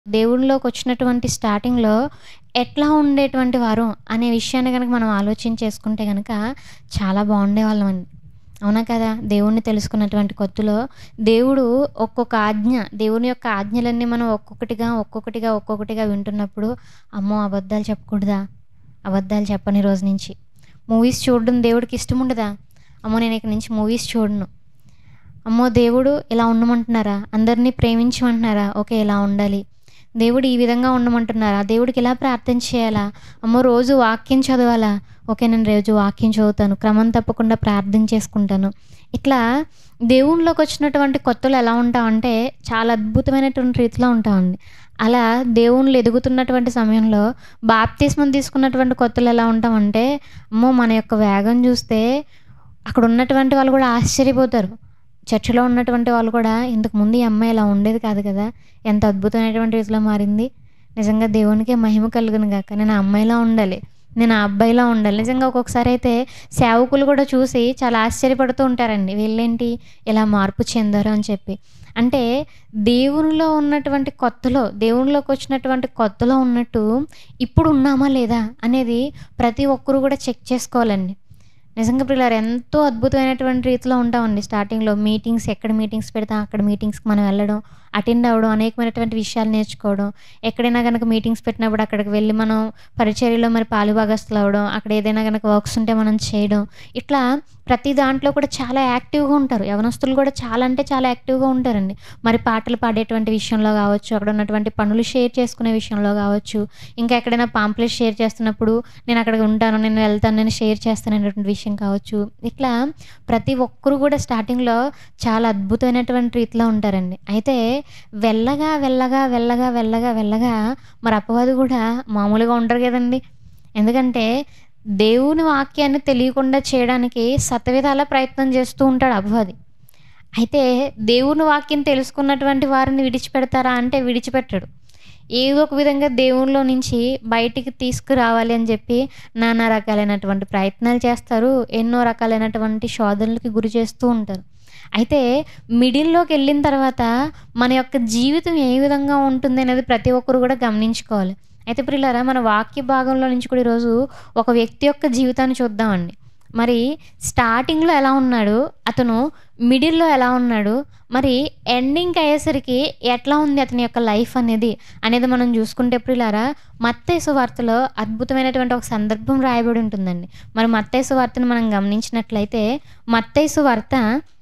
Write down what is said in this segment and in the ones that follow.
దేవునిలోకి వచ్చినటువంటి స్టార్టింగ్‌లో ఎట్లా ఉండేటువంటి వారు అనే విషయాన్ని గనక మనం ఆలోచన చేసుకుంటే గనక చాలా బాగుండేవాళ్ళమండి. అవునా కదా! దేవుడిని తెలుసుకున్నటువంటి కొత్తలో దేవుడు ఒక్కొక్క ఆజ్ఞ దేవుని యొక్క ఆజ్ఞలన్నీ మనం ఒక్కొక్కటిగా, ఒక్కొక్కటిగా, ఒక్కొక్కటిగా వింటున్నప్పుడు అమ్మో! అబద్ధాలు చెప్పకూడదా? అబద్ధాలు చెప్పను ఈ రోజు నుంచి. మూవీస్ చూడడం దేవుడికి ఇష్టం ఉండదా? అమ్మో! నేను ఇక నుంచి మూవీస్ చూడను. అమ్మో! దేవుడు ఇలా ఉండమంటున్నారా? అందరిని ప్రేమించమంటున్నారా? ఓకే. ఇలా ఉండాలి. దేవుడు ఈ విధంగా ఉండమంటున్నారా? దేవుడికి ఇలా ప్రార్థన చేయాలా? అమ్మో! రోజు వాక్యం చదవాలా? ఓకే. నేను రోజు వాక్యం చదువుతాను. క్రమం తప్పకుండా ప్రార్థన చేసుకుంటాను. ఇట్లా దేవునిలోకి వచ్చినటువంటి కొత్తలో ఎలా ఉంటామంటే చాలా అద్భుతమైనటువంటి రీతిలో ఉంటామండి. అలా దేవునిలో ఎదుగుతున్నటువంటి సమయంలో బాప్తిస్మం తీసుకున్నటువంటి కొత్తలో ఎలా ఉంటామంటే అమ్మో! మన యొక్క వేగం చూస్తే అక్కడ ఉన్నటువంటి వాళ్ళు కూడా ఆశ్చర్యపోతారు. చర్చిలో ఉన్నటువంటి వాళ్ళు కూడా ఇంతకుముందు ఈ అమ్మాయి ఇలా ఉండేది కాదు కదా! ఎంత అద్భుతమైనటువంటి రీతిలో మారింది. నిజంగా దేవునికే మహిమ కలుగును గాక. నేను ఆ అమ్మాయిలా ఉండాలి. నేను ఆ అబ్బాయిలా ఉండాలి. నిజంగా ఒక్కొక్కసారి అయితే సేవకులు కూడా చూసి చాలా ఆశ్చర్యపడుతూ ఉంటారండి. వీళ్ళేంటి ఇలా మార్పు చెందారు అని చెప్పి. అంటే దేవునిలో ఉన్నటువంటి కొత్తలో దేవునిలోకి వచ్చినటువంటి కొత్తలో ఉన్నట్టు ఇప్పుడు ఉన్నామా లేదా అనేది ప్రతి ఒక్కరు కూడా చెక్ చేసుకోవాలండి. నిజంగా ప్రియులారా ఎంతో అద్భుతమైనటువంటి రీతిలో ఉంటామండి స్టార్టింగ్‌లో మీటింగ్స్ ఎక్కడ మీటింగ్స్ పెడితే అక్కడ మీటింగ్స్‌కి మనం వెళ్ళడం, అటెండ్ అవ్వడం, అనేకమైనటువంటి విషయాలు నేర్చుకోవడం. ఎక్కడైనా గనక మీటింగ్స్ పెట్టినప్పుడు అక్కడికి వెళ్లి మనం పరిచర్యలో మరి పాలుభాగస్తులు అవ్వడం, అక్కడ ఏదైనా గనక వర్క్స్ ఉంటే మనం చేయడం. ఇట్లా ప్రతి దాంట్లో కూడా చాలా యాక్టివ్‌గా ఉంటారు. యవనస్తులు కూడా చాలా అంటే చాలా యాక్టివ్‌గా ఉంటారండి. మరి పాటలు పాడేటువంటి విషయంలో కావచ్చు, అక్కడ ఉన్నటువంటి పనులు షేర్ చేసుకునే విషయంలో కావచ్చు, ఇంకా ఎక్కడైనా పాంప్లెట్స్ షేర్ చేస్తున్నప్పుడు నేను అక్కడ ఉంటాను, నేను వెళ్తాను, నేను షేర్ చేస్తాను అనేటువంటి విషయం కావచ్చు. ఇట్లా ప్రతి ఒక్కరు కూడా స్టార్టింగ్‌లో చాలా అద్భుతమైనటువంటి రీతిలో ఉంటారండి. అయితే వెళ్ళగా, వెళ్ళగా, వెళ్ళగా, వెళ్ళగా, వెళ్ళగా మరి అపవాది కూడా మామూలుగా ఉండరు కదండీ! ఎందుకంటే దేవుని వాక్యాన్ని తెలియకుండా చేయడానికి శతవిధాలా ప్రయత్నం చేస్తూ ఉంటాడు అపవాది. అయితే దేవుని వాక్యం తెలుసుకున్నటువంటి వారిని విడిచిపెడతారా అంటే విడిచిపెట్టడు. ఏదో ఒక విధంగా దేవునిలో నుంచి బయటికి తీసుకురావాలి అని చెప్పి నానా రకాలైనటువంటి ప్రయత్నాలు చేస్తారు. ఎన్నో రకాలైనటువంటి శోధనలకి గురి చేస్తూ ఉంటారు. అయితే మిడిల్‌లోకి వెళ్ళిన తర్వాత మన యొక్క జీవితం ఏ విధంగా ఉంటుంది అనేది ప్రతి ఒక్కరు కూడా గమనించుకోవాలి. అయితే ప్రియులారా మన వాక్య భాగంలో నుంచి కూడా ఈరోజు ఒక వ్యక్తి యొక్క జీవితాన్ని చూద్దామండి. మరి స్టార్టింగ్‌లో ఎలా ఉన్నాడు? అతను మిడిల్‌లో ఎలా ఉన్నాడు? మరి ఎండింగ్‌కి అయ్యేసరికి ఎట్లా ఉంది అతని యొక్క లైఫ్ అనేది, అనేది మనం చూసుకుంటే ప్రియులారా మత్తయి సువార్తలో అద్భుతమైనటువంటి ఒక సందర్భం రాయబడి ఉంటుందండి. మరి మత్తయి సువార్తను మనం గమనించినట్లయితే మత్తయి సువార్త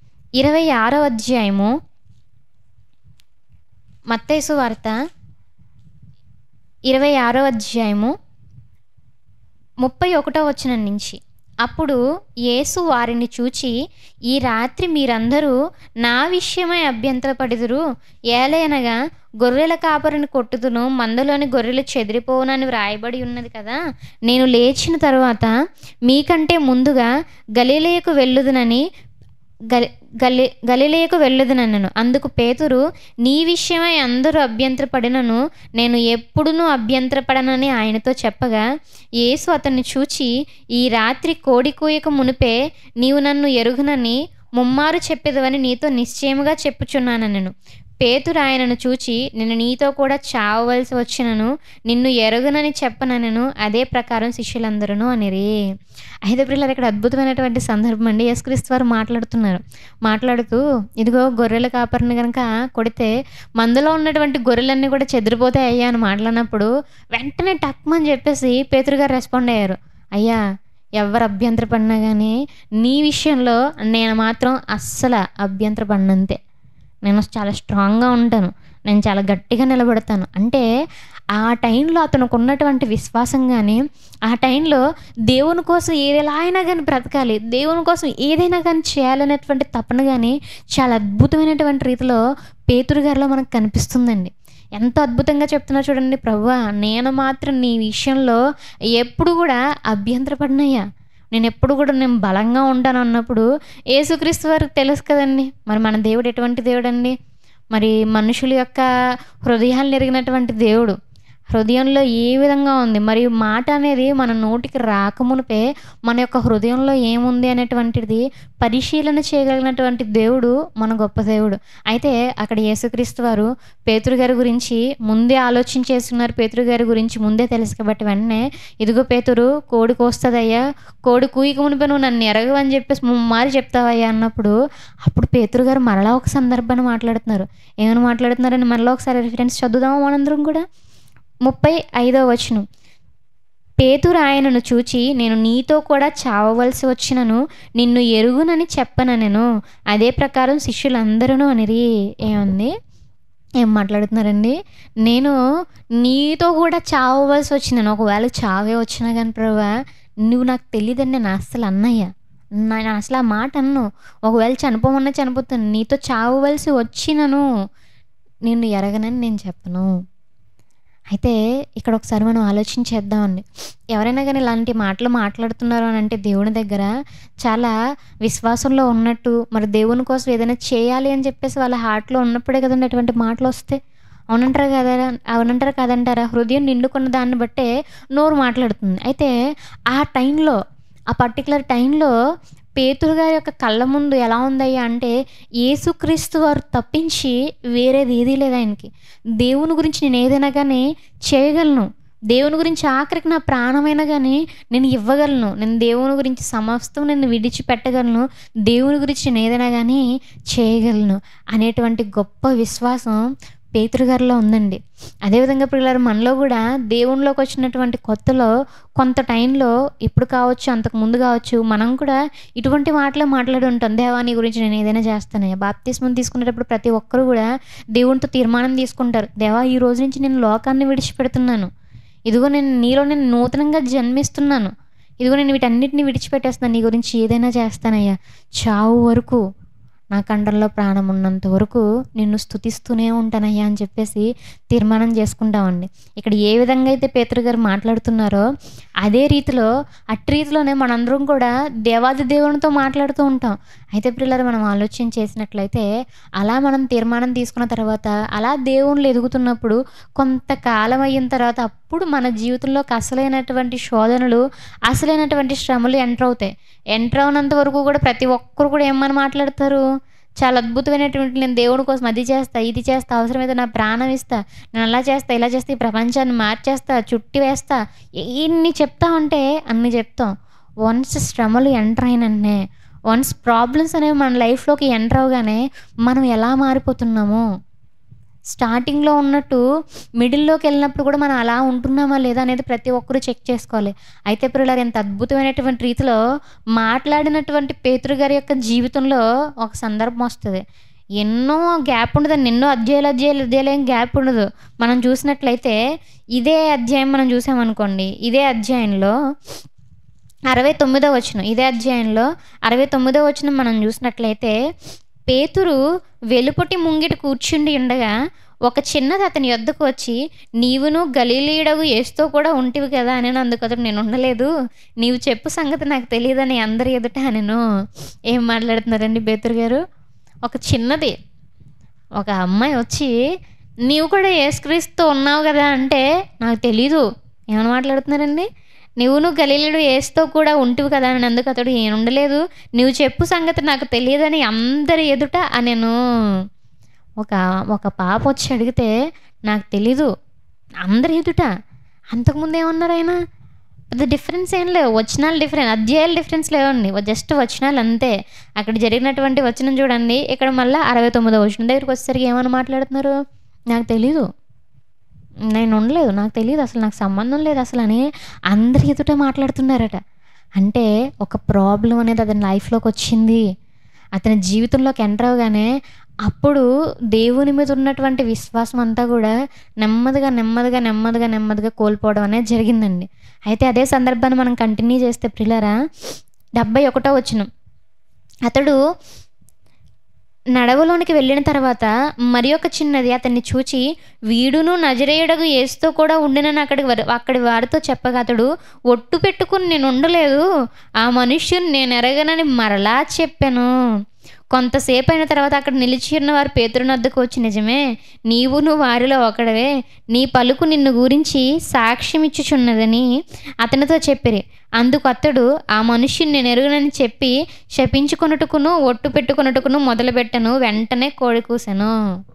26వ అధ్యాయము మత్తయి సువార్త 26వ అధ్యాయము 31వ వచనం నుంచి. అప్పుడు యేసు వారిని చూచి ఈ రాత్రి మీరందరూ నా విషయమై అభ్యంతరపడుదురు. ఏలయనగా గొర్రెల కాపరిని కొట్టుదును, మందలోని గొర్రెలు చెదిరిపోవునని వ్రాయబడి ఉన్నది కదా! నేను లేచిన తరువాత మీకంటే ముందుగా గలిలయకు వెళ్ళుదునని గలి గలి గలిలయకు వెళ్ళుదుననెను. అందుకు పేతురు నీ విషయమై అందరూ అభ్యంతరపడినను నేను ఎప్పుడునూ అభ్యంతరపడనని ఆయనతో చెప్పగా యేసు అతన్ని చూచి ఈ రాత్రి కోడి కూయక మునుపే నీవు నన్ను ఎరుగనని ముమ్మారు చెప్పెదవని నీతో నిశ్చయముగా చెప్పుచున్నానెనెను. పేతురు ఆయనను చూచి నేను నీతో కూడా చావవలసి వచ్చినను నిన్ను ఎరుగనని చెప్పననెను. అదే ప్రకారం శిష్యులందరును అనిరి. అయితే ప్రియులారా ఇక్కడ అద్భుతమైనటువంటి సందర్భం అండి. యేసుక్రీస్తు వారు మాట్లాడుతున్నారు. మాట్లాడుతూ ఇదిగో గొర్రెల కాపరిని గనక కొడితే మందలో ఉన్నటువంటి గొర్రెలన్నీ కూడా చెదిరిపోతాయి అయ్యా అని మాట్లాడినప్పుడు వెంటనే టక్‌మని చెప్పేసి పేతురు గారు రెస్పాండ్ అయ్యారు. అయ్యా ఎవరు అభ్యంతరపడినా గానీ నీ విషయంలో నేను మాత్రం అస్సల అభ్యంతరపడనంతే. నేను చాలా స్ట్రాంగ్‌గా ఉంటాను. నేను చాలా గట్టిగా నిలబడతాను. అంటే ఆ టైంలో అతనుకున్నటువంటి విశ్వాసం గాని, ఆ టైంలో దేవుని కోసం ఎలా అయినా గాని బ్రతకాలి, దేవుని కోసం ఏదైనా గాని చేయాలనేటువంటి తపన గాని చాలా అద్భుతమైనటువంటి రీతిలో పేతురు గారిలో మనకు కనిపిస్తుందండి. ఎంత అద్భుతంగా చెప్తున్నారో చూడండి. ప్రభువా నేను మాత్రం నీ విషయంలో ఎప్పుడు కూడా అభ్యంతరపడనయ్యా. నేనెప్పుడు కూడా నేను బలంగా ఉంటాను అన్నప్పుడు యేసుక్రీస్తు వారికి తెలుసు కదండీ! మరి మన దేవుడు ఎటువంటి దేవుడండి? మరి మనుషుల యొక్క హృదయాలను ఎరిగినటువంటి దేవుడు. హృదయంలో ఏ విధంగా ఉంది మరియు మాట అనేది మన నోటికి రాకమునిపే మన యొక్క హృదయంలో ఏముంది అనేటువంటిది పరిశీలన చేయగలిగినటువంటి దేవుడు మన గొప్ప దేవుడు అయితే అక్కడ యేసుక్రీస్తు వారు పేతురు గారి గురించి ముందే ఆలోచించేస్తున్నారు పేతురు గారి గురించి ముందే తెలుసు కాబట్టి వెంటనే ఇదిగో పేతురు కోడి కోస్తుందయ్యా కోడి కూయిక మునిపే నువ్వు నన్ను ఎరగవని చెప్పేసి ముమ్మారి చెప్తావయ్యా అన్నప్పుడు అప్పుడు పేతురు గారు మరలా ఒక సందర్భాన్ని మాట్లాడుతున్నారు ఏమని మాట్లాడుతున్నారని మరలా ఒకసారి రిఫరెన్స్ చదువుదామా మనందరం కూడా ముప్పై ఐదో వచనం పేతురు ఆయనను చూచి నేను నీతో కూడా చావవలసి వచ్చినను నిన్ను ఎరుగునని చెప్పననెను అదే ప్రకారం శిష్యులందరూ అనిరి ఏముంది ఏం మాట్లాడుతున్నారండి నేను నీతో కూడా చావవలసి వచ్చినాను ఒకవేళ చావే వచ్చినా కానీ ప్రభా నువ్వు నాకు తెలియదని నేను అస్సలు అన్నయ్య నేను అసలు ఆ మాట అన్ను ఒకవేళ చనిపోమన్నా చనిపోతాను నీతో చావవలసి వచ్చినను నిన్ను ఎరగనని నేను చెప్పను అయితే ఇక్కడ ఒకసారి మనం ఆలోచించేద్దామండి ఎవరైనా కానీ ఇలాంటి మాటలు మాట్లాడుతున్నారు అని అంటే దేవుని దగ్గర చాలా విశ్వాసంలో ఉన్నట్టు మరి దేవుని కోసం ఏదైనా చేయాలి అని చెప్పేసి వాళ్ళ హార్ట్లో ఉన్నప్పుడే కదండి అటువంటి మాటలు వస్తాయి అవునంటారా కదా అవునంటారా కాదంటారా హృదయం నిండుకున్న దాన్ని బట్టే నోరు మాట్లాడుతుంది అయితే ఆ టైంలో ఆ పర్టికులర్ టైంలో పేతురు గారి యొక్క కళ్ళ ముందు ఎలా ఉందయ్యా అంటే యేసుక్రీస్తు వారు తప్పించి వేరేది ఏదీ లేదు ఆయనకి దేవుని గురించి నేను ఏదైనా కానీ చేయగలను దేవుని గురించి ఆఖరికి నా ప్రాణమైనా కానీ నేను ఇవ్వగలను నేను దేవుని గురించి సమస్తం నేను విడిచిపెట్టగలను దేవుని గురించి నేను ఏదైనా కానీ చేయగలను అనేటువంటి గొప్ప విశ్వాసం పేతురు గారిలో ఉందండి అదేవిధంగా పిల్లలు మనలో కూడా దేవునిలోకి వచ్చినటువంటి కొత్తలో కొంత టైంలో ఇప్పుడు కావచ్చు అంతకు ముందు కావచ్చు మనం కూడా ఇటువంటి మాటలే మాట్లాడి ఉంటాం దేవా నీ గురించి నేను ఏదైనా చేస్తానే బాప్తిస్మం తీసుకునేటప్పుడు ప్రతి ఒక్కరు కూడా దేవునితో తీర్మానం తీసుకుంటారు దేవా ఈ రోజు నుంచి నేను లోకాన్ని విడిచిపెడుతున్నాను ఇదిగో నేను నీలో నేను నూతనంగా జన్మిస్తున్నాను ఇదిగో నేను వీటన్నిటిని విడిచిపెట్టేస్తున్నాను నీ గురించి ఏదైనా చేస్తానయ్యా చావు వరకు నా కండల్లో ప్రాణం ఉన్నంత వరకు నిన్ను స్థుతిస్తూనే ఉంటానయ్యా అని చెప్పేసి తీర్మానం చేసుకుంటామండి ఇక్కడ ఏ విధంగా అయితే పేతురు గారు మాట్లాడుతున్నారో అదే రీతిలో అట్టి రీతిలోనే మనందరం కూడా దేవాది దేవునితో మాట్లాడుతూ ఉంటాం అయితే పిల్లలు మనం ఆలోచన చేసినట్లయితే అలా మనం తీర్మానం తీసుకున్న తర్వాత అలా దేవుళ్ళు ఎదుగుతున్నప్పుడు కొంతకాలం అయిన తర్వాత అప్పుడు మన జీవితంలోకి అసలైనటువంటి శోధనలు అసలైనటువంటి శ్రమలు ఎంటర్ అవుతాయి ఎంటర్ అవునంత వరకు కూడా ప్రతి ఒక్కరు కూడా ఏమని మాట్లాడతారు చాలా అద్భుతమైనటువంటి నేను దేవుడి కోసం అది చేస్తా ఇది చేస్తా అవసరమైతే నా ప్రాణం ఇస్తా నేను అలా చేస్తా ఇలా చేస్తా ఈ ప్రపంచాన్ని మార్చేస్తా చుట్టి వేస్తా ఎన్ని చెప్తా ఉంటే అన్ని చెప్తాం వన్స్ శ్రమలు ఎంటర్ అయినన్నే వన్స్ ప్రాబ్లమ్స్ అనేవి మన లైఫ్లోకి ఎంటర్ అవగానే మనం ఎలా మారిపోతున్నాము స్టార్టింగ్లో ఉన్నట్టు మిడిల్లోకి వెళ్ళినప్పుడు కూడా మనం అలా ఉంటున్నామా లేదా అనేది ప్రతి ఒక్కరూ చెక్ చేసుకోవాలి అయితే పిల్లలు ఎంత అద్భుతమైనటువంటి రీతిలో మాట్లాడినటువంటి పేతురు గారి యొక్క జీవితంలో ఒక సందర్భం వస్తుంది ఎన్నో గ్యాప్ ఉండదండి ఎన్నో అధ్యాయులు అధ్యాయులు అధ్యాయులు ఏం గ్యాప్ ఉండదు మనం చూసినట్లయితే ఇదే అధ్యాయం మనం చూసామనుకోండి ఇదే అధ్యాయంలో అరవై తొమ్మిదో వచనం ఇదే అధ్యాయంలో అరవై తొమ్మిదో వచనం మనం చూసినట్లయితే పేతురు వెలుపటి ముంగిట కూర్చుండి ఉండగా ఒక చిన్నది అతని యొద్దకు వచ్చి నీవును గలీలీడగు ఏస్తూ కూడా ఉంటివి కదా అని అందుకు అతడు నేను ఉండలేదు నీవు చెప్పు సంగతి నాకు తెలియదని అందరి ఎదుట నేను ఏం మాట్లాడుతున్నారండి పేతురు గారు ఒక చిన్నది ఒక అమ్మాయి వచ్చి నీవు కూడా ఏసుక్రీస్తూ ఉన్నావు కదా అంటే నాకు తెలీదు ఏమని మాట్లాడుతున్నారండి నువ్వును గలీలుడు ఏస్తో కూడా ఉంటివి కదా అని అందుకు అతడు నేను ఉండలేదు నువ్వు చెప్పు సంగతి నాకు తెలియదని అందరి ఎదుట నేను ఒక ఒక పాప వచ్చి అడిగితే నాకు తెలీదు అందరి ఎదుట అంతకుముందు ఏమన్నారు ఆయన పెద్ద డిఫరెన్స్ ఏం లేవు వచనాలు డిఫరెంట్ అధ్యాయాలు డిఫరెన్స్ లేవండి జస్ట్ వచనాలు అంతే అక్కడ జరిగినటువంటి వచనం చూడండి ఇక్కడ మళ్ళీ అరవై తొమ్మిదో వచనం దగ్గరికి వచ్చేసరికి ఏమని మాట్లాడుతున్నారు నాకు తెలీదు నేను ఉండలేదు నాకు తెలియదు అసలు నాకు సంబంధం లేదు అసలు అని అందరి ఎదుట మాట్లాడుతున్నారట అంటే ఒక ప్రాబ్లం అనేది అతని లైఫ్లోకి వచ్చింది అతని జీవితంలోకి ఎంటర్ అవగానే అప్పుడు దేవుని మీద ఉన్నటువంటి విశ్వాసం అంతా కూడా నెమ్మదిగా నెమ్మదిగా నెమ్మదిగా నెమ్మదిగా కోల్పోవడం అనేది జరిగిందండి అయితే అదే సందర్భాన్ని మనం కంటిన్యూ చేస్తే ప్రిలరా డెబ్బై ఒకటో వచ్చిన అతడు నడవలోనికి వెళ్ళిన తర్వాత మరి ఒక చిన్నది అతన్ని చూచి వీడును నజరేయుడగు ఏసుతో కూడా ఉండినని అక్కడికి వారి- అక్కడి వారితో చెప్పగా అతడు ఒట్టు పెట్టుకుని నేను ఉండలేదు ఆ మనుష్యుని నేను ఎరగనని మరలా చెప్పాను కొంతసేపు అయిన తర్వాత అక్కడ నిలిచి ఉన్న వారు పేతురుని వద్దకు వచ్చి నిజమే నీవును వారిలో ఒకడవే నీ పలుకు నిన్ను గురించి సాక్ష్యం ఇచ్చుచున్నదని అతనితో చెప్పిరి అందుకు అతడు ఆ మనుష్యుని నేను ఎరుగునని చెప్పి శపించుకొనుటకును ఒట్టు పెట్టుకొనుటకును మొదలుపెట్టను వెంటనే కోడి కూసాను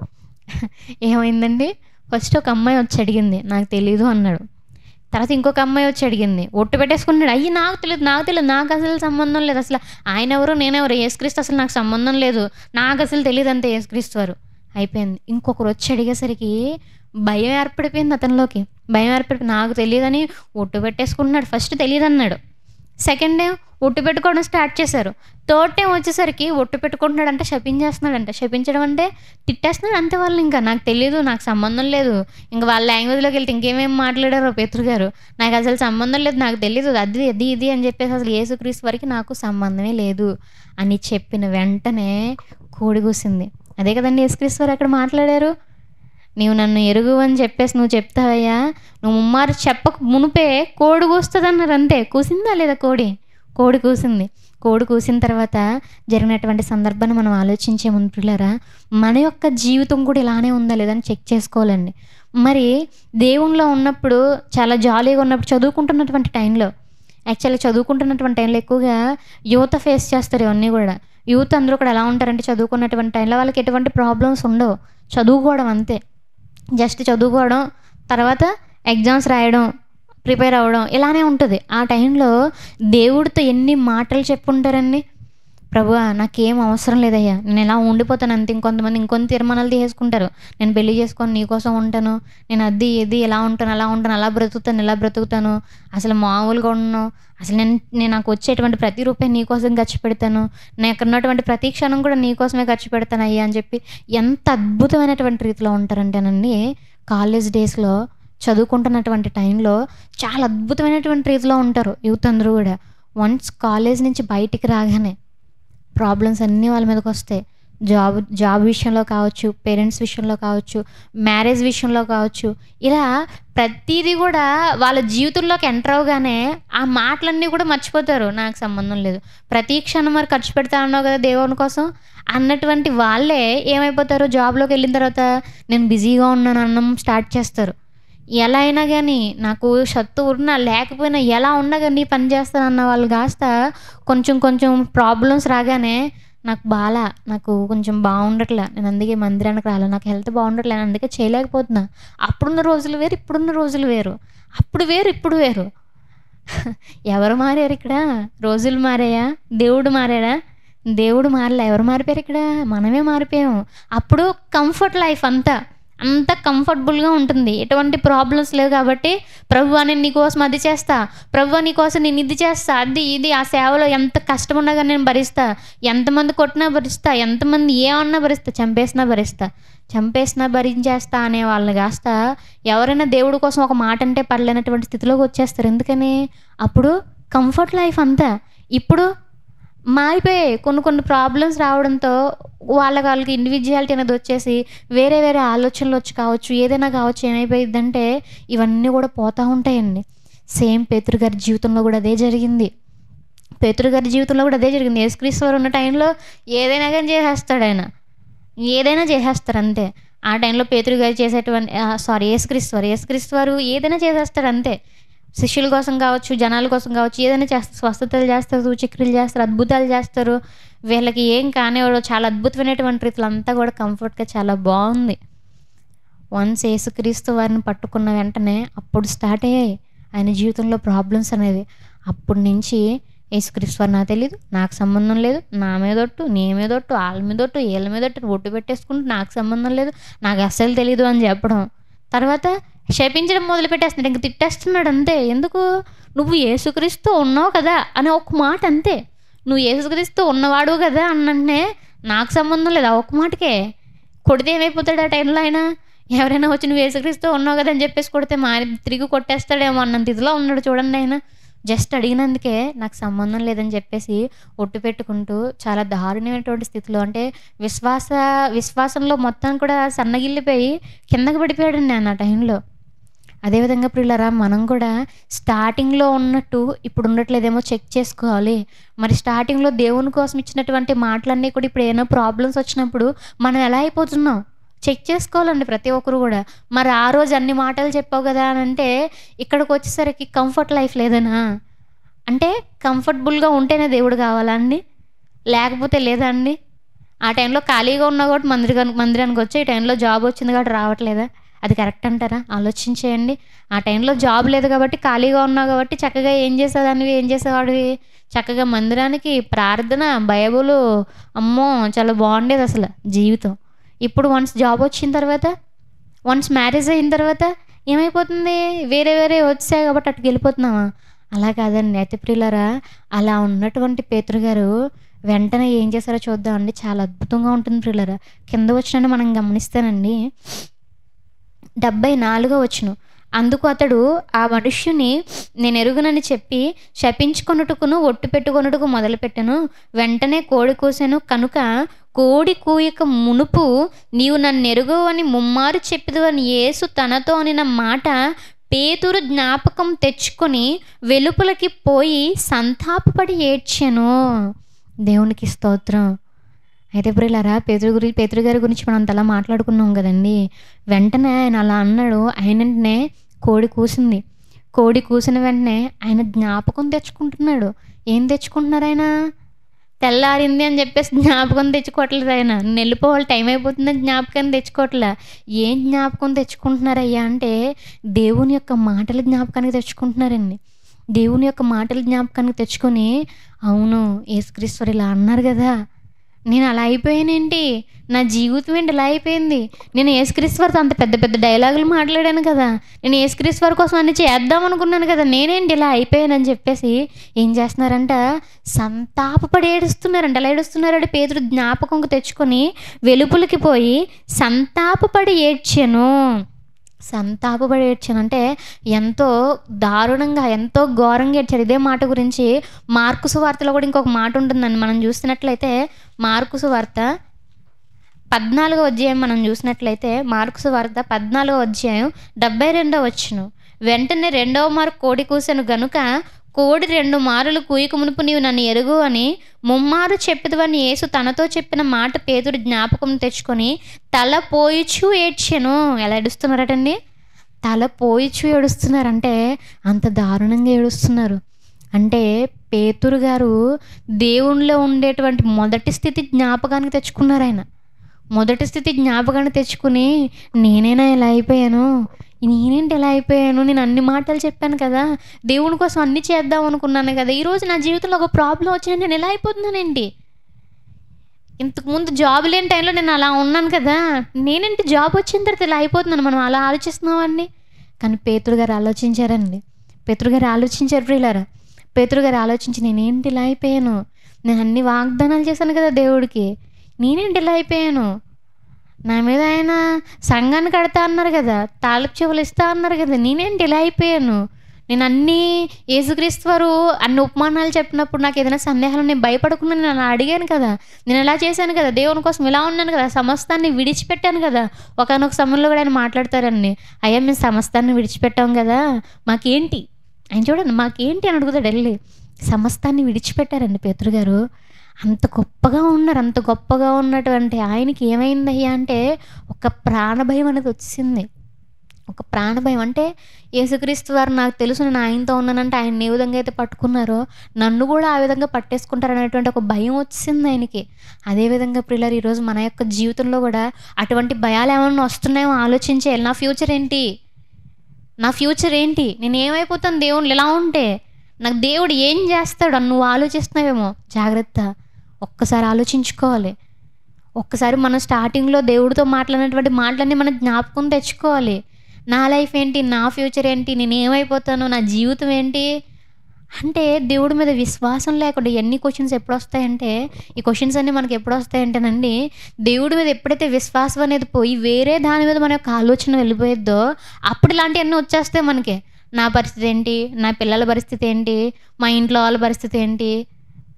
ఏమైందండి ఫస్ట్ ఒక అమ్మాయి వచ్చి అడిగింది నాకు తెలీదు అన్నాడు తర్వాత ఇంకొక అమ్మాయి వచ్చి అడిగింది ఒట్టు పెట్టేసుకున్నాడు అయ్యి నాకు తెలియదు నాకు తెలియదు నాకు అసలు సంబంధం లేదు అసలు ఆయన ఎవరు నేనెవరు యేసుక్రీస్తు అసలు నాకు సంబంధం లేదు నాకు అసలు తెలియదు అంతే యేసుక్రీస్తు వారు అయిపోయింది ఇంకొకరు వచ్చి అడిగేసరికి భయం ఏర్పడిపోయింది అతనిలోకి భయం ఏర్పడిపోయింది నాకు తెలియదని ఒట్టు పెట్టేసుకుంటున్నాడు ఫస్ట్ తెలియదు అన్నాడు సెకండ్ టైం ఒట్టు పెట్టుకోవడం స్టార్ట్ చేశారు థర్డ్ టైం వచ్చేసరికి ఒట్టు పెట్టుకుంటున్నాడంటే శపించేస్తున్నాడంట శపించడం అంటే తిట్టేస్తున్నాడు అంతే వాళ్ళు ఇంకా నాకు తెలియదు నాకు సంబంధం లేదు ఇంకా వాళ్ళ లాంగ్వేజ్లోకి వెళ్తే ఇంకేమేం మాట్లాడారో పేతురు గారు నాకు అసలు సంబంధం లేదు నాకు తెలియదు అది అది ఇది అని చెప్పేసి అసలు యేసుక్రీస్తు వరకు నాకు సంబంధమే లేదు అని చెప్పిన వెంటనే కోడి కూసింది అదే కదండి యేసుక్రీస్తు వారు అక్కడ మాట్లాడారు నీవు నన్ను ఎరుగు అని చెప్పేసి నువ్వు చెప్తావయ్యా నువ్వు ముమ్మారు చెప్పక మునిపే కోడి కూస్తుంది అన్నారు అంతే కూసిందా లేదా కోడి కోడి కూసింది కోడి కూసిన తర్వాత జరిగినటువంటి సందర్భాన్ని మనం ఆలోచించే ముందులారా మన యొక్క జీవితం కూడా ఇలానే ఉందా లేదని చెక్ చేసుకోవాలండి మరి దేవుణ్ణిలో ఉన్నప్పుడు చాలా జాలీగా ఉన్నప్పుడు చదువుకుంటున్నటువంటి టైంలో యాక్చువల్లీ చదువుకుంటున్నటువంటి టైంలో ఎక్కువగా యువత ఫేస్ చేస్తారు ఇవన్నీ కూడా యూత్ అందరూ కూడా ఎలా ఉంటారంటే చదువుకున్నటువంటి టైంలో వాళ్ళకి ఎటువంటి ప్రాబ్లమ్స్ ఉండవు చదువుకోవడం అంతే జస్ట్ చదువుకోవడం తర్వాత ఎగ్జామ్స్ రాయడం ప్రిపేర్ అవ్వడం ఇలానే ఉంటుంది ఆ టైంలో దేవుడితో ఎన్ని మాటలు చెప్పుంటారండి ప్రభువా నాకేం అవసరం లేదయ్యా నేను ఎలా ఉండిపోతాను అంతే ఇంకొంతమంది ఇంకొన్ని తీర్మానాలు తీసేసుకుంటారు నేను పెళ్లి చేసుకొని నీకోసం ఉంటాను నేను అది ఇది ఎలా ఉంటాను అలా ఉంటాను అలా బ్రతుకుతాను ఇలా బ్రతుకుతాను అసలు మామూలుగా ఉన్నాను అసలు నేను నేను నాకు వచ్చేటువంటి ప్రతి రూపాయి నీకోసం ఖర్చు పెడతాను నాకు ఉన్నటువంటి ప్రతి క్షణం కూడా నీకోసమే ఖర్చు పెడతాను అయ్యా అని చెప్పి ఎంత అద్భుతమైనటువంటి రీతిలో ఉంటారంటేనండి కాలేజ్ డేస్లో చదువుకుంటున్నటువంటి టైంలో చాలా అద్భుతమైనటువంటి రీతిలో ఉంటారు యూత్ అందరూ కూడా వన్స్ కాలేజ్ నుంచి బయటికి రాగానే ప్రాబ్లమ్స్ అన్నీ వాళ్ళ మీదకి వస్తాయి జాబ్ జాబ్ విషయంలో కావచ్చు పేరెంట్స్ విషయంలో కావచ్చు మ్యారేజ్ విషయంలో కావచ్చు ఇలా ప్రతిదీ కూడా వాళ్ళ జీవితంలోకి ఎంటర్ అవగానే ఆ మాటలన్నీ కూడా మర్చిపోతారు నాకు సంబంధం లేదు ప్రతి క్షణం మరి ఖర్చు పెడతా అన్నావు కదా దేవుని కోసం అన్నటువంటి వాళ్ళే ఏమైపోతారు జాబ్లోకి వెళ్ళిన తర్వాత నేను బిజీగా ఉన్నాను అన్నం స్టార్ట్ చేస్తారు ఎలా అయినా కానీ నాకు సత్తు ఉన్నా లేకపోయినా ఎలా ఉన్నా కానీ పని చేస్తానన్న వాళ్ళు కాస్త కొంచెం కొంచెం ప్రాబ్లమ్స్ రాగానే నాకు బాలా నాకు కొంచెం బాగుండట్లే నేను అందుకే మందిరానికి రాలే నాకు హెల్త్ బాగుండట్లే నేను అందుకే చేయలేకపోతున్నా అప్పుడున్న రోజులు వేరు ఇప్పుడున్న రోజులు వేరు అప్పుడు వేరు ఇప్పుడు వేరు ఎవరు మారారు ఇక్కడ రోజులు మారాయా దేవుడు మారాడా దేవుడు మారలే ఎవరు మారిపోయారు ఇక్కడ మనమే మారిపోయాము అప్పుడు కంఫర్ట్ లైఫ్ అంతా అంత కంఫర్టబుల్గా ఉంటుంది ఎటువంటి ప్రాబ్లమ్స్ లేవు కాబట్టి ప్రభు నేను నీకోసం అది చేస్తా ప్రభు నీకోసం నేను ఇది చేస్తా అది ఇది ఆ సేవలో ఎంత కష్టం ఉన్నా కానీ నేను భరిస్తా ఎంతమంది కొట్టినా భరిస్తా ఎంతమంది ఏమన్నా భరిస్తా చంపేసినా భరిస్తా చంపేసినా భరించేస్తా అనే వాళ్ళని కాస్త ఎవరైనా దేవుడి కోసం ఒక మాట అంటే పడలేనటువంటి స్థితిలోకి వచ్చేస్తారు ఎందుకని అప్పుడు కంఫర్ట్ లైఫ్ అంతా ఇప్పుడు మారిపోయాయి కొన్ని కొన్ని ప్రాబ్లమ్స్ రావడంతో వాళ్ళ వాళ్ళకి ఇండివిజువాలిటీ అనేది వచ్చేసి వేరే వేరే ఆలోచనలు వచ్చి కావచ్చు ఏదైనా కావచ్చు ఏమైపోయిందంటే ఇవన్నీ కూడా పోతూ ఉంటాయండి సేమ్ పేతురు గారి జీవితంలో కూడా అదే జరిగింది పేతురు గారి జీవితంలో కూడా అదే జరిగింది యేసుక్రీస్తు వారు ఉన్న టైంలో ఏదైనా కానీ చేసేస్తాడు ఆయన ఏదైనా చేసేస్తారు అంతే ఆ టైంలో పేతురు గారు చేసేటువంటి సారీ యేసుక్రీస్తు వారు యేసుక్రీస్తు వారు ఏదైనా చేసేస్తాడు అంతే శిష్యుల కోసం కావచ్చు జనాల కోసం కావచ్చు ఏదైనా చేస్తారు స్వస్థతలు చేస్తారు సూచక్రియలు చేస్తారు అద్భుతాలు చేస్తారు వీళ్ళకి ఏం కానివాడు చాలా అద్భుతమైనటువంటి రీతిలో అంతా కూడా కంఫర్ట్గా చాలా బాగుంది వన్స్ యేసుక్రీస్తు వారిని పట్టుకున్న వెంటనే అప్పుడు స్టార్ట్ అయ్యాయి ఆయన జీవితంలో ప్రాబ్లమ్స్ అనేవి అప్పటి నుంచి యేసుక్రీస్తు వారు నాకు తెలియదు నాకు సంబంధం లేదు నా మీదొట్టు నీ మీదొట్టు వాళ్ళ మీదొట్టు వీళ్ళ మీదొట్టు ఒట్టు పెట్టేసుకుంటూ నాకు సంబంధం లేదు నాకు అస్సలు తెలియదు అని చెప్పడం తర్వాత శపించడం మొదలు పెట్టేస్తున్నాడు ఇంక తిట్టేస్తున్నాడు అంతే ఎందుకు నువ్వు యేసుక్రీస్తు ఉన్నావు కదా అనే ఒక మాట అంతే నువ్వు యేసుక్రీస్తు ఉన్నవాడు కదా అన్నంటే నాకు సంబంధం లేదు ఆ ఒక్క మాటకే కొడితే ఏమైపోతాడు ఆ టైంలో ఆయన ఎవరైనా వచ్చి నువ్వు యేసుక్రీస్తు ఉన్నావు కదా అని చెప్పేసి కొడితే మారి తిరిగి కొట్టేస్తాడేమో అన్నంత ఇదిలో ఉన్నాడు చూడండి ఆయన జస్ట్ అడిగినందుకే నాకు సంబంధం లేదని చెప్పేసి ఒట్టు పెట్టుకుంటూ చాలా దారుణమైనటువంటి స్థితిలో అంటే విశ్వాస విశ్వాసంలో మొత్తం కూడా సన్నగిల్లిపోయి కిందకి పడిపోయాడండి ఆయన ఆ టైంలో అదేవిధంగా ప్రియులరా మనం కూడా స్టార్టింగ్లో ఉన్నట్టు ఇప్పుడు ఉండట్లేదేమో చెక్ చేసుకోవాలి మరి స్టార్టింగ్లో దేవుని కోసం ఇచ్చినటువంటి మాటలన్నీ కూడా ఇప్పుడు ఏమైనా ప్రాబ్లమ్స్ వచ్చినప్పుడు మనం ఎలా అయిపోతున్నాం చెక్ చేసుకోవాలండి ప్రతి ఒక్కరు కూడా మరి ఆ రోజు అన్ని మాటలు చెప్పావు కదా అని అంటే ఇక్కడికి వచ్చేసరికి కంఫర్ట్ లైఫ్ లేదనా అంటే కంఫర్టబుల్గా ఉంటేనే దేవుడు కావాలా అండి లేకపోతే లేదా అండి ఆ టైంలో ఖాళీగా ఉన్నా కాబట్టి మందిరానికి మందిరానికి వచ్చి ఈ టైంలో జాబ్ వచ్చింది కాబట్టి రావట్లేదా అది కరెక్ట్ అంటారా ఆలోచించేయండి ఆ టైంలో జాబ్ లేదు కాబట్టి ఖాళీగా ఉన్నావు కాబట్టి చక్కగా ఏం చేసేదానివి ఏం చేసేవాడివి చక్కగా మందిరానికి ప్రార్థన బైబుల్ అమ్మో చాలా బాగుండేది అసలు జీవితం ఇప్పుడు వన్స్ జాబ్ వచ్చిన తర్వాత వన్స్ మ్యారేజ్ అయిన తర్వాత ఏమైపోతుంది వేరే వేరే వచ్చాయి కాబట్టి అటుకు వెళ్ళిపోతున్నావా అలా కాదండి అయితే ప్రియులరా అలా ఉన్నటువంటి పేతురు గారు వెంటనే ఏం చేశారో చూద్దామండి చాలా అద్భుతంగా ఉంటుంది ప్రియులరా కింద వచ్చిన మనం గమనిస్తానండి డెబ్బై నాలుగో వచ్చును అందుకు అతడు ఆ మనుష్యుని నేను ఎరుగునని చెప్పి శపించుకొనుటకును ఒట్టు పెట్టుకొనుటకు మొదలుపెట్టను వెంటనే కోడి కూసెను కనుక కోడి కూయక మునుపు నీవు నన్ను ఎరుగు అని ముమ్మారు చెప్పదు అని యేసు తనతో అనిన మాట పేతురు జ్ఞాపకం తెచ్చుకొని వెలుపలకి పోయి సంతాపపడి ఏడ్చాను దేవునికి స్తోత్రం అయితే ప్రియులారా పేతురు గురి పేతురు గారి గురించి మనం అంతలా మాట్లాడుకున్నాం కదండి వెంటనే ఆయన అలా అన్నాడు ఆయన వెంటనే కోడి కూసింది కోడి కూసిన వెంటనే ఆయన జ్ఞాపకం తెచ్చుకుంటున్నాడు ఏం తెచ్చుకుంటున్నారు ఆయన తెల్లారింది అని చెప్పేసి జ్ఞాపకం తెచ్చుకోవట్లేదు ఆయన నేను వెళ్ళిపోవాలి టైం అయిపోతుందని జ్ఞాపకం తెచ్చుకోవట్లే ఏం జ్ఞాపకం తెచ్చుకుంటున్నారయ్యా అంటే దేవుని యొక్క మాటల జ్ఞాపకానికి తెచ్చుకుంటున్నారండి దేవుని యొక్క మాటల జ్ఞాపకానికి తెచ్చుకొని అవును యేసుక్రీశ్వరు ఇలా అన్నారు కదా నేను అలా అయిపోయానేంటి నా జీవితం ఏంటి ఇలా అయిపోయింది నేను యేసుక్రీశ్వరితో అంత పెద్ద పెద్ద డైలాగులు మాట్లాడాను కదా నేను యేసుక్రీశ్వర్ కోసం అన్ని చేద్దాం అనుకున్నాను కదా నేనేంటి ఇలా అయిపోయానని చెప్పేసి ఏం చేస్తున్నారంట సంతాపపడి ఏడుస్తున్నారంట ఎలా ఏడుస్తున్నారంటే పేదరు జ్ఞాపకంకు తెచ్చుకొని వెలుపులకి పోయి సంతాపపడి ఏడ్చాను సంతాపపడి ఏడ్చాను అంటే ఎంతో దారుణంగా ఎంతో ఘోరంగా ఏడ్చారు ఇదే మాట గురించి మార్కుసు వార్తలో కూడా ఇంకొక మాట ఉంటుందండి మనం చూసినట్లయితే మార్కుసు వార్త పద్నాలుగో అధ్యాయం మనం చూసినట్లయితే మార్కుసు వార్త పద్నాలుగో అధ్యాయం డెబ్బై రెండో వచ్చును వెంటనే రెండవ మారు కోడి కూసెను గనుక కోడి రెండు మారులు కూయక మునుపు నీవు నన్ను ఎరుగు అని ముమ్మారు చెప్పిదవని యేసు తనతో చెప్పిన మాట పేతుడు జ్ఞాపకం తెచ్చుకొని తల పోయిచూ ఏడ్చెను ఎలా ఏడుస్తున్నారటండి తల పోయిచూ ఏడుస్తున్నారంటే అంత దారుణంగా ఏడుస్తున్నారు అంటే పేతురు గారు దేవునిలో ఉండేటువంటి మొదటి స్థితి జ్ఞాపకానికి తెచ్చుకున్నారు ఆయన మొదటి స్థితి జ్ఞాపకాన్ని తెచ్చుకుని నేనేనా ఇలా అయిపోయాను నేనేంటి ఇలా అయిపోయాను నేను అన్ని మాటలు చెప్పాను కదా దేవుని కోసం అన్ని చేద్దాం అనుకున్నాను కదా ఈరోజు నా జీవితంలో ఒక ప్రాబ్లం వచ్చినా నేను ఎలా అయిపోతున్నానండి ఇంతకుముందు జాబ్ లేని టైంలో నేను అలా ఉన్నాను కదా నేనేంటి జాబ్ వచ్చిన తర్వాత ఇలా అయిపోతున్నాను మనం అలా ఆలోచిస్తున్నామండి కానీ పేతురు గారు ఆలోచించారండి పేతురు గారు ఆలోచించారు ప్రియులారా పేతురు గారు ఆలోచించి నేనేంటి ఇలా అయిపోయాను నేను అన్ని వాగ్దానాలు చేశాను కదా దేవుడికి నేనేంటి ఇలా అయిపోయాను నా మీద ఆయన సంఘాన్ని కడతా అన్నారు కదా తాళపు చెవులు ఇస్తా అన్నారు కదా నేనేంటి ఇలా అయిపోయాను నేను అన్నీ యేసుక్రీస్తు వారు అన్ని ఉపమానాలు చెప్పినప్పుడు నాకు ఏదైనా సందేహాలు నేను భయపడకుండా నేను అలా అడిగాను కదా నేను ఎలా చేశాను కదా దేవుని కోసం ఇలా ఉన్నాను కదా సమస్తాన్ని విడిచిపెట్టాను కదా ఒకనొక సమయంలో కూడా ఆయన మాట్లాడతారండి అయ్యా మేము సమస్తాన్ని విడిచిపెట్టాం కదా మాకేంటి ఆయన చూడండి మాకేంటి అని అడుగుతాడు వెళ్ళి సమస్తాన్ని విడిచిపెట్టారండి పేతురు గారు అంత గొప్పగా ఉన్నారు అంత గొప్పగా ఉన్నటువంటి ఆయనకి ఏమైందయ్యా అంటే ఒక ప్రాణభయం అనేది వచ్చింది ఒక ప్రాణభయం అంటే యేసుక్రీస్తు వారు నాకు తెలుసు నేను ఆయనతో ఉన్నానంటే ఆయన ఏ విధంగా అయితే పట్టుకున్నారో నన్ను కూడా ఆ విధంగా పట్టేసుకుంటారు అనేటువంటి ఒక భయం వచ్చింది ఆయనకి అదేవిధంగా ప్రిల్లర్ ఈరోజు మన యొక్క జీవితంలో కూడా అటువంటి భయాలు ఏమైనా వస్తున్నాయో ఆలోచించేయాలి నా ఫ్యూచర్ ఏంటి నా ఫ్యూచర్ ఏంటి నేను ఏమైపోతాను దేవుళ్ళు ఇలా ఉంటే నాకు దేవుడు ఏం చేస్తాడు అని నువ్వు ఆలోచిస్తున్నావేమో జాగ్రత్త ఒక్కసారి ఆలోచించుకోవాలి ఒక్కసారి మనం స్టార్టింగ్లో దేవుడితో మాట్లాడినటువంటి మాటలన్నీ మనం జ్ఞాపకం తెచ్చుకోవాలి నా లైఫ్ ఏంటి నా ఫ్యూచర్ ఏంటి నేను ఏమైపోతాను నా జీవితం ఏంటి అంటే దేవుడి మీద విశ్వాసం లేకుండా ఎన్ని క్వశ్చన్స్ ఎప్పుడు వస్తాయంటే ఈ క్వశ్చన్స్ అన్నీ మనకి ఎప్పుడు వస్తాయంటేనండి దేవుడి మీద ఎప్పుడైతే విశ్వాసం అనేది పోయి వేరే దాని మీద మన యొక్క ఆలోచన వెళ్ళిపోయిద్దో అప్పుడు ఇలాంటివన్నీ వచ్చేస్తాయి మనకి నా పరిస్థితి ఏంటి నా పిల్లల పరిస్థితి ఏంటి మా ఇంట్లో వాళ్ళ పరిస్థితి ఏంటి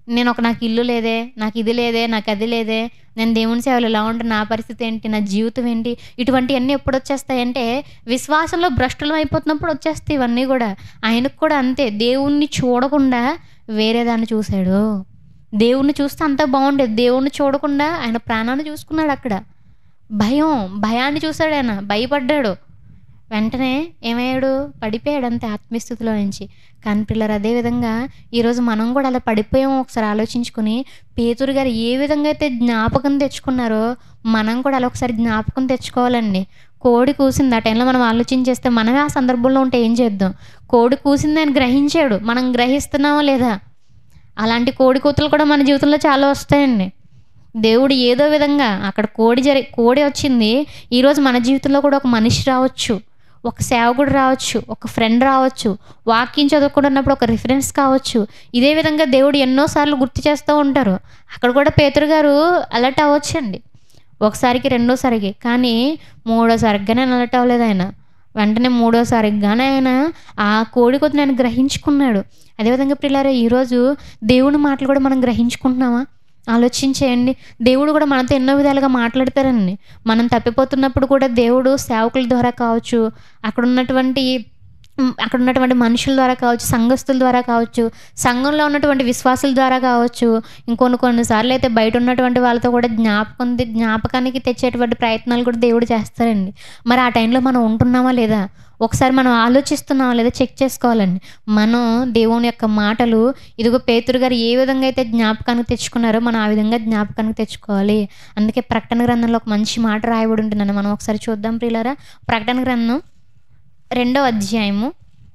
నేను ఒక నాకు ఇల్లు లేదే నాకు ఇది లేదే నాకు అది లేదే నేను దేవుని సేవలు ఎలా ఉంటే నా పరిస్థితి ఏంటి నా జీవితం ఏంటి ఇటువంటివన్నీ ఎప్పుడు వచ్చేస్తాయంటే విశ్వాసంలో భ్రష్టులం అయిపోతున్నప్పుడు వచ్చేస్తాయి ఇవన్నీ కూడా ఆయనకు కూడా అంతే దేవుణ్ణి చూడకుండా వేరే దాన్ని చూశాడు దేవుణ్ణి చూస్తే అంతా బాగుండేది దేవుణ్ణి చూడకుండా ఆయన ప్రాణాన్ని చూసుకున్నాడు అక్కడ భయం భయాన్ని చూశాడు ఆయన భయపడ్డాడు వెంటనే ఏమయ్యాడు పడిపోయాడు అంతే ఆత్మీయస్థితిలో నుంచి కానీ పిల్లలు అదేవిధంగా ఈరోజు మనం కూడా అలా పడిపోయాము ఒకసారి ఆలోచించుకుని పేతురు గారు ఏ విధంగా అయితే జ్ఞాపకం తెచ్చుకున్నారో మనం కూడా అలా ఒకసారి జ్ఞాపకం తెచ్చుకోవాలండి కోడి కూసింది ఆ టైంలో మనం ఆలోచించేస్తే మనమే ఆ సందర్భంలో ఉంటే ఏం చేద్దాం కోడి కూసింది ఆయన గ్రహించాడు మనం గ్రహిస్తున్నామా లేదా అలాంటి కోడి కూతులు కూడా మన జీవితంలో చాలా వస్తాయండి దేవుడు ఏదో విధంగా అక్కడ కోడి జరి కోడి వచ్చింది ఈరోజు మన జీవితంలో కూడా ఒక మనిషి రావచ్చు ఒక సేవకుడు రావచ్చు ఒక ఫ్రెండ్ రావచ్చు వాక్యం చదువుకుంటున్నప్పుడు ఒక రిఫరెన్స్ కావచ్చు ఇదే విధంగా దేవుడు ఎన్నోసార్లు గుర్తు చేస్తూ ఉంటారు అక్కడ కూడా పేతురు గారు అలర్ట్ అవ్వచ్చండి ఒకసారికి రెండోసారికి కానీ మూడోసారిగానే అలర్ట్ అవ్వలేదు ఆయన వెంటనే మూడోసారిగానే ఆయన ఆ కోడి కొద్ది నేను గ్రహించుకున్నాడు అదేవిధంగా పిల్లారా ఈరోజు దేవుని మాటలు కూడా మనం గ్రహించుకుంటున్నామా ఆలోచించేయండి దేవుడు కూడా మనతో ఎన్నో విధాలుగా మాట్లాడతారండి మనం తప్పిపోతున్నప్పుడు కూడా దేవుడు సేవకుల ద్వారా కావచ్చు అక్కడ ఉన్నటువంటి ఉమ్, అక్కడ ఉన్నటువంటి మనుషుల ద్వారా కావచ్చు సంఘస్థుల ద్వారా కావచ్చు సంఘంలో ఉన్నటువంటి విశ్వాసుల ద్వారా కావచ్చు ఇంకొన్ని కొన్నిసార్లు అయితే బయట ఉన్నటువంటి వాళ్ళతో కూడా జ్ఞాపకం తె- జ్ఞాపకానికి తెచ్చేటువంటి ప్రయత్నాలు కూడా దేవుడు చేస్తారండి మరి ఆ టైంలో మనం ఉంటున్నామా లేదా ఒకసారి మనం ఆలోచిస్తున్నామా లేదా చెక్ చేసుకోవాలండి మనం దేవుని యొక్క మాటలు ఇదిగో పేతురు గారు ఏ విధంగా అయితే జ్ఞాపకానికి తెచ్చుకున్నారో మనం ఆ విధంగా జ్ఞాపకానికి తెచ్చుకోవాలి అందుకే ప్రకటన గ్రంథంలో ఒక మంచి మాట రాయబడి ఉంటుందండి మనం ఒకసారి చూద్దాం ప్రియులారా ప్రకటన గ్రంథం రెండో అధ్యాయము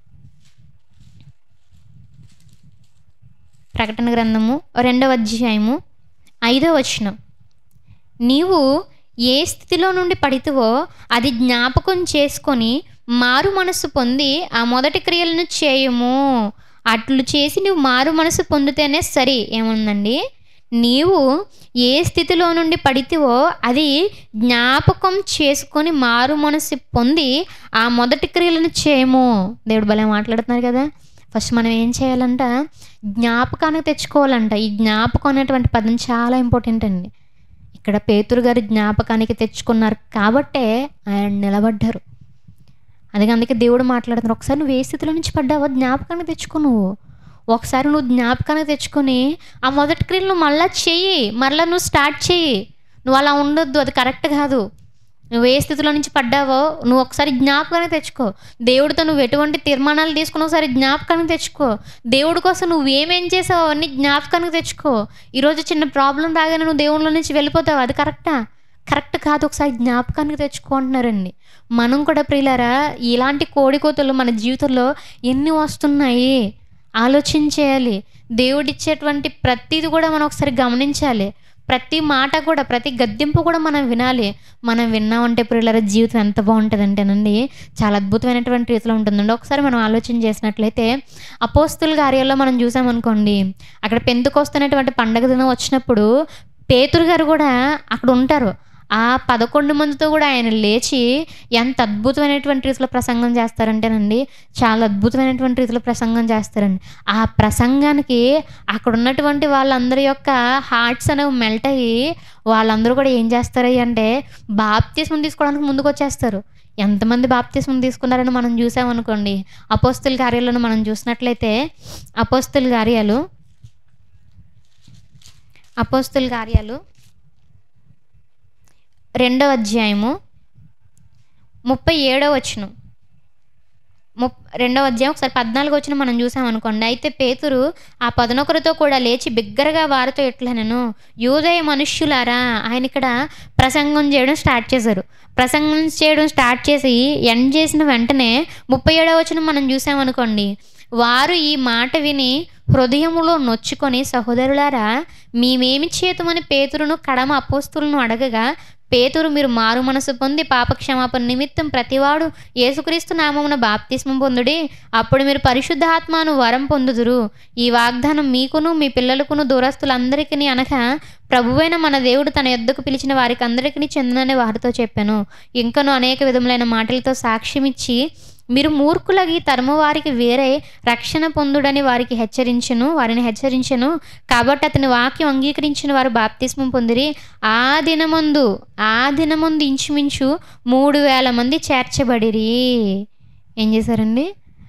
ప్రకటన గ్రంథము రెండవ అధ్యాయము ఐదో వచనం నీవు ఏ స్థితిలో నుండి పడితివో అది జ్ఞాపకం చేసుకొని మారు మనసు పొంది ఆ మొదటి క్రియలను చేయము అట్లు చేసి నువ్వు మారు మనసు పొందితేనే సరి ఏముందండి నీవు ఏ స్థితిలో నుండి పడితివో అది జ్ఞాపకం చేసుకొని మారు మనసు పొంది ఆ మొదటి క్రియలను చేయము దేవుడు భలే మాట్లాడుతున్నారు కదా ఫస్ట్ మనం ఏం చేయాలంట జ్ఞాపకానికి తెచ్చుకోవాలంట ఈ జ్ఞాపకం అనేటువంటి పదం చాలా ఇంపార్టెంట్ అండి ఇక్కడ పేతురు గారు జ్ఞాపకానికి తెచ్చుకున్నారు కాబట్టే ఆయన నిలబడ్డారు అందుకే అందుకే దేవుడు మాట్లాడుతున్నారు ఒకసారి నువ్వు ఏ స్థితిలో నుంచి పడ్డావో జ్ఞాపకానికి తెచ్చుకో నువ్వు ఒకసారి నువ్వు జ్ఞాపకానికి తెచ్చుకొని ఆ మొదటి క్రియలు నువ్వు మళ్ళా చెయ్యి మళ్ళీ నువ్వు స్టార్ట్ చెయ్యి నువ్వు అలా ఉండొద్దు అది కరెక్ట్ కాదు నువ్వు ఏ స్థితిలో నుంచి పడ్డావో నువ్వు ఒకసారి జ్ఞాపకానికి తెచ్చుకో దేవుడితో నువ్వు ఎటువంటి తీర్మానాలు తీసుకుని ఒకసారి జ్ఞాపకానికి తెచ్చుకో దేవుడి కోసం నువ్వు ఏమేం చేసావో అవన్నీ జ్ఞాపకానికి తెచ్చుకో ఈరోజు చిన్న ప్రాబ్లం రాగానే నువ్వు దేవుళ్ళ నుంచి వెళ్ళిపోతావు అది కరెక్టా కరెక్ట్ కాదు ఒకసారి జ్ఞాపకానికి తెచ్చుకో అంటున్నారండి మనం కూడా ప్రియులారా ఇలాంటి కోడికోతలు మన జీవితంలో ఎన్ని వస్తున్నాయి ఆలోచించేయాలి దేవుడిచ్చేటువంటి ప్రతిది కూడా మనం ఒకసారి గమనించాలి ప్రతి మాట కూడా ప్రతి గద్దింపు కూడా మనం వినాలి మనం విన్నామంటే పిల్లల జీవితం ఎంత బాగుంటుందంటేనండి చాలా అద్భుతమైనటువంటి రీతిలో ఉంటుందండి ఒకసారి మనం ఆలోచన చేసినట్లయితే అపోస్తుల కార్యాల్లో మనం చూసామనుకోండి అక్కడ పెందుకొస్తున్నటువంటి పండగ దినం వచ్చినప్పుడు పేతురు గారు కూడా అక్కడ ఉంటారు ఆ పదకొండు మందితో కూడా ఆయన లేచి ఎంత అద్భుతమైనటువంటి రీతిలో ప్రసంగం చేస్తారంటేనండి చాలా అద్భుతమైనటువంటి రీతిలో ప్రసంగం చేస్తారండి ఆ ప్రసంగానికి అక్కడ ఉన్నటువంటి వాళ్ళందరి యొక్క హార్ట్స్ అనేవి మెల్ట్ అయ్యి వాళ్ళందరూ కూడా ఏం చేస్తారు అంటే బాప్తిస్మం తీసుకోవడానికి ముందుకు వచ్చేస్తారు ఎంతమంది బాప్తిస్మం తీసుకున్నారని మనం చూసామనుకోండి అపోస్తుల కార్యాలను మనం చూసినట్లయితే అపోస్తుల కార్యాలు అపోస్తుల కార్యాలు రెండవ అధ్యాయము ముప్పై ఏడవ వచనం ముప్ రెండవ అధ్యాయం ఒకసారి పద్నాలుగు వచ్చిన మనం చూసాం అనుకోండి అయితే పేతురు ఆ పదనొకరితో కూడా లేచి బిగ్గరగా వారితో ఎట్లనను యూదయ మనుష్యులారా ఆయన ఇక్కడ ప్రసంగం చేయడం స్టార్ట్ చేశారు ప్రసంగం చేయడం స్టార్ట్ చేసి ఎండ్ చేసిన వెంటనే ముప్పై ఏడవ వచనం మనం చూసామనుకోండి వారు ఈ మాట విని హృదయములో నొచ్చుకొని సహోదరులారా మేమేమి చేతుమని పేతురును కడమ అపోస్తులను అడగగా పేతురు మీరు మారు మనసు పొంది పాపక్షమాపణ నిమిత్తం ప్రతివాడు యేసుక్రీస్తు నామమున బాప్తిస్మం పొందుడి అప్పుడు మీరు పరిశుద్ధాత్మను వరం పొందుదురు ఈ వాగ్దానం మీకును మీ పిల్లలకును దూరస్తులందరికీ అనగా ప్రభువైన మన దేవుడు తన యొద్దకు పిలిచిన వారికి అందరికీ చెందినని వారితో చెప్పాను ఇంకను అనేక విధములైన మాటలతో సాక్ష్యమిచ్చి మీరు మూర్ఖులగి తరుము వారికి వేరే రక్షణ పొందుడని వారికి హెచ్చరించును వారిని హెచ్చరించను కాబట్టి అతని వాక్యం అంగీకరించిన వారు బాప్తిస్మం పొందిరి ఆ దినమందు ఆ దినమందు ఇంచుమించు మూడు వేల మంది చేర్చబడిరి ఏం చేశారండి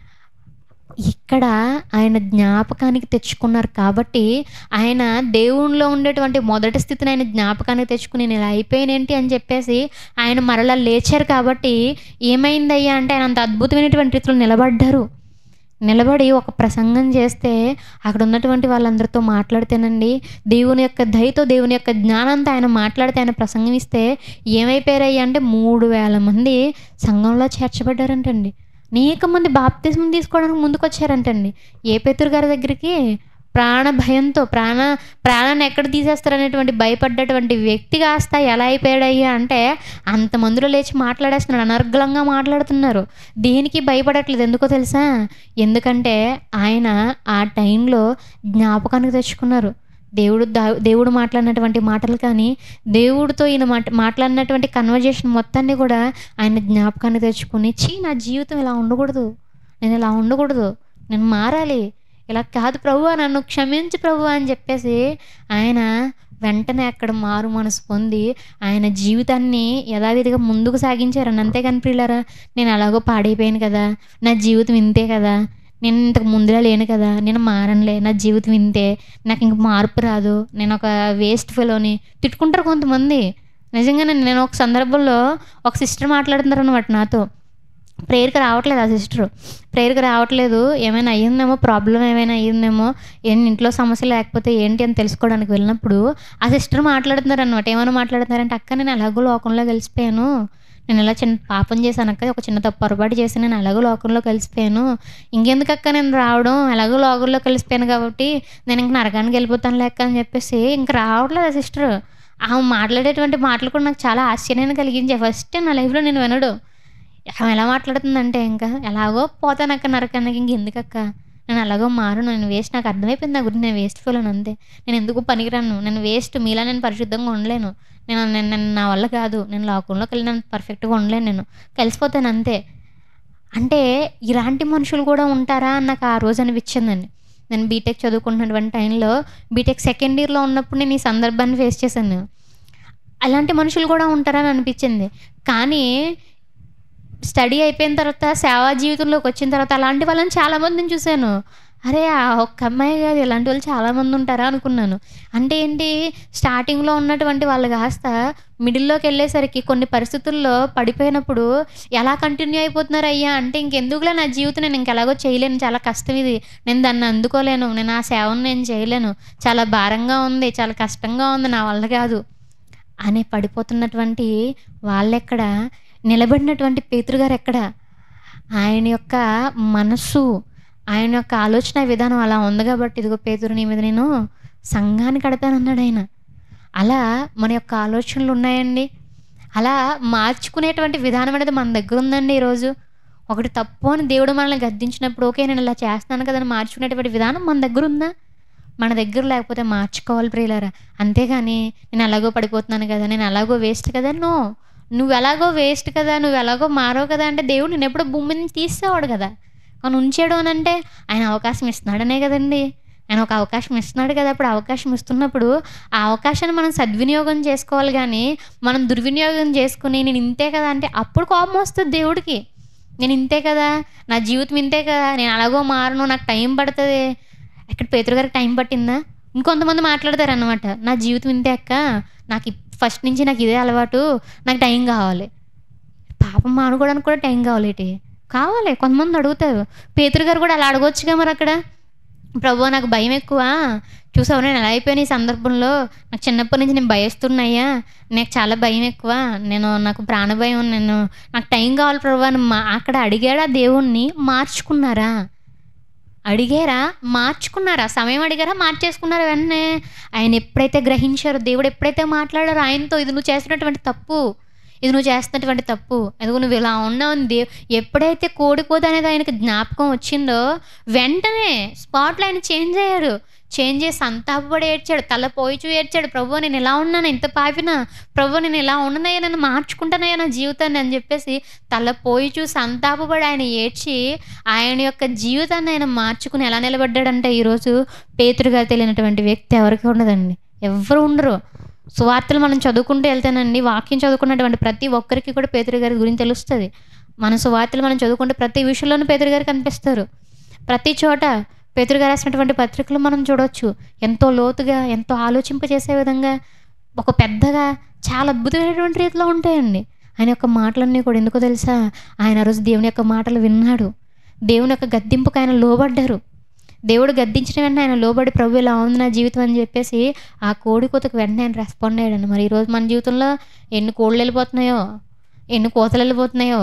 ఇక్కడ ఆయన జ్ఞాపకానికి తెచ్చుకున్నారు కాబట్టి ఆయన దేవునిలో ఉండేటువంటి మొదటి స్థితిని ఆయన జ్ఞాపకానికి తెచ్చుకుని నేను ఇలా అయిపోయానేంటి అని చెప్పేసి ఆయన మరలా లేచారు కాబట్టి ఏమైందయ్యా అంటే ఆయన అంత అద్భుతమైనటువంటి రీతిలో నిలబడ్డారు నిలబడి ఒక ప్రసంగం చేస్తే అక్కడ ఉన్నటువంటి వాళ్ళందరితో మాట్లాడితేనండి దేవుని యొక్క దయతో దేవుని యొక్క జ్ఞానంతో ఆయన మాట్లాడితే ఆయన ప్రసంగం ఇస్తే ఏమైపోయారయ్యా అంటే మూడు వేల మంది సంఘంలో చేర్చబడ్డారంటండి అనేక మంది బాప్తిజం తీసుకోవడానికి ముందుకు వచ్చారంటండి ఏ పేతురు గారి దగ్గరికి ప్రాణ భయంతో ప్రాణ ప్రాణాన్ని ఎక్కడ తీసేస్తారనేటువంటి భయపడ్డటువంటి వ్యక్తి కాస్త ఎలా అయిపోయాడయ్యా అంటే అంతమందిలో లేచి మాట్లాడేస్తున్నాడు అనర్గళంగా మాట్లాడుతున్నారు దేనికి భయపడట్లేదు ఎందుకో తెలుసా ఎందుకంటే ఆయన ఆ టైంలో జ్ఞాపకానికి తెచ్చుకున్నారు దేవుడు దా- దేవుడు మాట్లాడినటువంటి మాటలు కానీ దేవుడితో ఈయన మాట మాట్లాడినటువంటి కన్వర్జేషన్ మొత్తాన్ని కూడా ఆయన జ్ఞాపకాన్ని తెచ్చుకుని చీ నా జీవితం ఇలా ఉండకూడదు నేను ఇలా ఉండకూడదు నేను మారాలి ఇలా కాదు ప్రభు నన్ను క్షమించు ప్రభు అని చెప్పేసి ఆయన వెంటనే అక్కడ మారు మనసు పొంది ఆయన జీవితాన్ని యథావిధిగా ముందుకు సాగించారని అంతేగాని ప్రియులారా నేను అలాగో పాడైపోయాను కదా నా జీవితం ఇంతే కదా నేను ఇంతకు ముందులా లేను కదా నేను మారనులే నా జీవితం ఇంతే నాకు ఇంక మార్పు రాదు నేను ఒక వేస్ట్ ఫెలోని తిట్టుకుంటారు కొంతమంది నిజంగానే నేను ఒక సందర్భంలో ఒక సిస్టర్ మాట్లాడుతున్నారు అనమాట నాతో ప్రేయర్కి రావట్లేదు ఆ సిస్టర్ ప్రేయర్కి రావట్లేదు ఏమైనా అయ్యిందేమో ప్రాబ్లం ఏమైనా అయ్యిందేమో ఏం ఇంట్లో సమస్య లేకపోతే ఏంటి అని తెలుసుకోవడానికి వెళ్ళినప్పుడు ఆ సిస్టర్ మాట్లాడుతున్నారు అనమాట ఏమైనా మాట్లాడుతున్నారంటే అక్క నేను ఎలాగో లోకంలో కలిసిపోయాను నేను ఇలా చిన్న పాపం చేశాను అక్క ఒక చిన్న తప్పు పొరపాటు చేసి నేను ఎలాగో లోకంలో కలిసిపోయాను ఇంకెందుకు అక్క నేను రావడం ఎలాగో లోకంలో కలిసిపోయాను కాబట్టి నేను ఇంక నరకానికి వెళ్ళిపోతాను లెక్క అని చెప్పేసి ఇంక రావట్లేదు ఆ సిస్టర్ ఆమె మాట్లాడేటువంటి మాటలు కూడా నాకు చాలా ఆశ్చర్యాన్ని కలిగించాయి ఫస్ట్ నా లైఫ్లో నేను వినడు ఆమె ఎలా మాట్లాడుతుందంటే ఇంకా ఎలాగో పోతాను అక్క నరకానికి ఇంక ఎందుకక్క నేను అలాగో మారను నేను వేస్ట్ నాకు అర్థమైపోయింది నా గురించి నేను వేస్ట్ ఫీల్ అంతే నేను ఎందుకు పనికిరాను నేను వేస్ట్ మీలా నేను పరిశుద్ధంగా ఉండలేను నేను నేను నేను నా వల్ల కాదు నేను లోకంలోకి వెళ్ళి నేను పర్ఫెక్ట్గా ఉండలేను నేను కలిసిపోతాను అంతే అంటే ఇలాంటి మనుషులు కూడా ఉంటారా అని నాకు ఆ రోజు అనిపించిందండి నేను బీటెక్ చదువుకుంటున్నటువంటి టైంలో బీటెక్ సెకండ్ ఇయర్లో ఉన్నప్పుడు నేను ఈ సందర్భాన్ని ఫేస్ చేశాను అలాంటి మనుషులు కూడా ఉంటారని అనిపించింది కానీ స్టడీ అయిపోయిన తర్వాత సేవా జీవితంలోకి వచ్చిన తర్వాత అలాంటి వాళ్ళని చాలామందిని చూశాను అరే ఆ ఒక్క అమ్మాయి కాదు ఇలాంటి వాళ్ళు చాలామంది ఉంటారా అనుకున్నాను అంటే ఏంటి స్టార్టింగ్లో ఉన్నటువంటి వాళ్ళు కాస్త మిడిల్లోకి వెళ్ళేసరికి కొన్ని పరిస్థితుల్లో పడిపోయినప్పుడు ఎలా కంటిన్యూ అయిపోతున్నారు అయ్యా అంటే ఇంకెందుకులే నా జీవితం నేను ఇంకెలాగో చేయలేను చాలా కష్టం ఇది నేను దాన్ని అందుకోలేను నేను ఆ సేవను నేను చేయలేను చాలా భారంగా ఉంది చాలా కష్టంగా ఉంది నా వల్ల కాదు అని పడిపోతున్నటువంటి వాళ్ళెక్కడ నిలబడినటువంటి పేతురు గారు ఎక్కడ ఆయన యొక్క మనస్సు ఆయన యొక్క ఆలోచన విధానం అలా ఉంది కాబట్టి ఇదిగో పేతురు నీ మీద నేను సంఘాన్ని కడతానన్నాడు ఆయన అలా మన యొక్క ఆలోచనలు ఉన్నాయండి అలా మార్చుకునేటువంటి విధానం అనేది మన దగ్గర ఉందండి ఈరోజు ఒకటి తప్పు అని దేవుడు మనల్ని గద్దించినప్పుడు ఓకే నేను ఇలా చేస్తాను కదా అని మార్చుకునేటువంటి విధానం మన దగ్గర ఉందా మన దగ్గర లేకపోతే మార్చుకోవాలి ప్రియులారా అంతేగాని నేను ఎలాగో పడిపోతున్నాను కదా నేను ఎలాగో వేస్ట్ కదా నో నువ్వు ఎలాగో వేస్ట్ కదా నువ్వు ఎలాగో మారవు కదా అంటే దేవుడు నేను ఎప్పుడో భూమి నుంచి తీసేవాడు కదా కానీ ఉంచాడు అని అంటే ఆయన అవకాశం ఇస్తున్నాడనే కదండి ఆయన ఒక అవకాశం ఇస్తున్నాడు కదా అప్పుడు అవకాశం ఇస్తున్నప్పుడు ఆ అవకాశాన్ని మనం సద్వినియోగం చేసుకోవాలి కానీ మనం దుర్వినియోగం చేసుకుని నేను ఇంతే కదా అంటే అప్పుడు కోపం వస్తుంది దేవుడికి నేను ఇంతే కదా నా జీవితం ఇంతే కదా నేను అలాగో మారను నాకు టైం పడుతుంది ఇక్కడ పేతురు గారికి టైం పట్టిందా ఇంకొంతమంది మాట్లాడతారు అనమాట నా జీవితం ఇంతే అక్క నాకు ఫస్ట్ నుంచి నాకు ఇదే అలవాటు నాకు టైం కావాలి పాపం మానుకోవడానికి కూడా టైం కావాలి ఏంటి కావాలి కొంతమంది అడుగుతారు పేతురు గారు కూడా అలా అడగొచ్చుగా మరి అక్కడ ప్రభు నాకు భయం ఎక్కువ చూసావు నేను ఎలా అయిపోయాను ఈ సందర్భంలో నాకు చిన్నప్పటి నుంచి నేను భయస్తున్నాయ్యా నాకు చాలా భయం ఎక్కువ నేను నాకు ప్రాణభయం నేను నాకు టైం కావాలి ప్రభు అని మా అక్కడ అడిగాడా దేవుణ్ణి మార్చుకున్నారా అడిగారా మార్చుకున్నారా సమయం అడిగారా మార్చేసుకున్నారా వెంటనే ఆయన ఎప్పుడైతే గ్రహించారో దేవుడు ఎప్పుడైతే మాట్లాడారో ఆయనతో ఇది నువ్వు చేస్తున్నటువంటి తప్పు ఇది నువ్వు చేస్తున్నటువంటి తప్పు అదిగో నువ్వు ఇలా ఉన్నావు అని దేవ్ ఎప్పుడైతే కోడిపోదు అనేది ఆయనకి జ్ఞాపకం వచ్చిందో వెంటనే స్పాట్లో ఆయన చేంజ్ అయ్యాడు చేంజ్ చేసి సంతాపడి ఏడ్చాడు తల పోయిచూ ఏడ్చాడు ప్రభు నేను ఇలా ఉన్నాను ఇంత పాపినా ప్రభు నేను ఇలా ఉన్ననయ్యా నన్ను మార్చుకుంటానయ్యా నా జీవితాన్ని అని చెప్పేసి తల పోయి చూసి సంతాపపడి ఆయన ఏడ్చి ఆయన యొక్క జీవితాన్ని ఆయన మార్చుకుని ఎలా నిలబడ్డాడంటే ఈరోజు పేతురుగా తెలియనటువంటి వ్యక్తి ఎవరికి ఉండదండి ఎవరు ఉండరు సువార్తలు మనం చదువుకుంటూ వెళ్తానండి వాక్యం చదువుకున్నటువంటి ప్రతి ఒక్కరికి కూడా పేతురు గారి గురించి తెలుస్తుంది మన సువార్తలు మనం చదువుకుంటే ప్రతి విషయంలోనూ పేతురు గారు కనిపిస్తారు ప్రతి చోట పేతురు గారు రాసినటువంటి పత్రికలు మనం చూడవచ్చు ఎంతో లోతుగా ఎంతో ఆలోచింపజేసే విధంగా ఒక పెద్దగా చాలా అద్భుతమైనటువంటి రీతిలో ఉంటాయండి ఆయన యొక్క మాటలన్నీ కూడా ఎందుకో తెలుసా ఆయన ఆ రోజు దేవుని యొక్క మాటలు విన్నాడు దేవుని యొక్క గద్దింపుకు ఆయన లోబడ్డారు దేవుడు గద్దించిన వెంటనే ఆయన లోబడి ప్రభు ఇలా ఉంది నా జీవితం అని చెప్పేసి ఆ కోడి కూతకు వెంటనే ఆయన రెస్పాండ్ అయ్యాడండి మరి ఈరోజు మన జీవితంలో ఎన్ని కోళ్ళు వెళ్ళిపోతున్నాయో ఎన్ని కోతలు వెళ్ళిపోతున్నాయో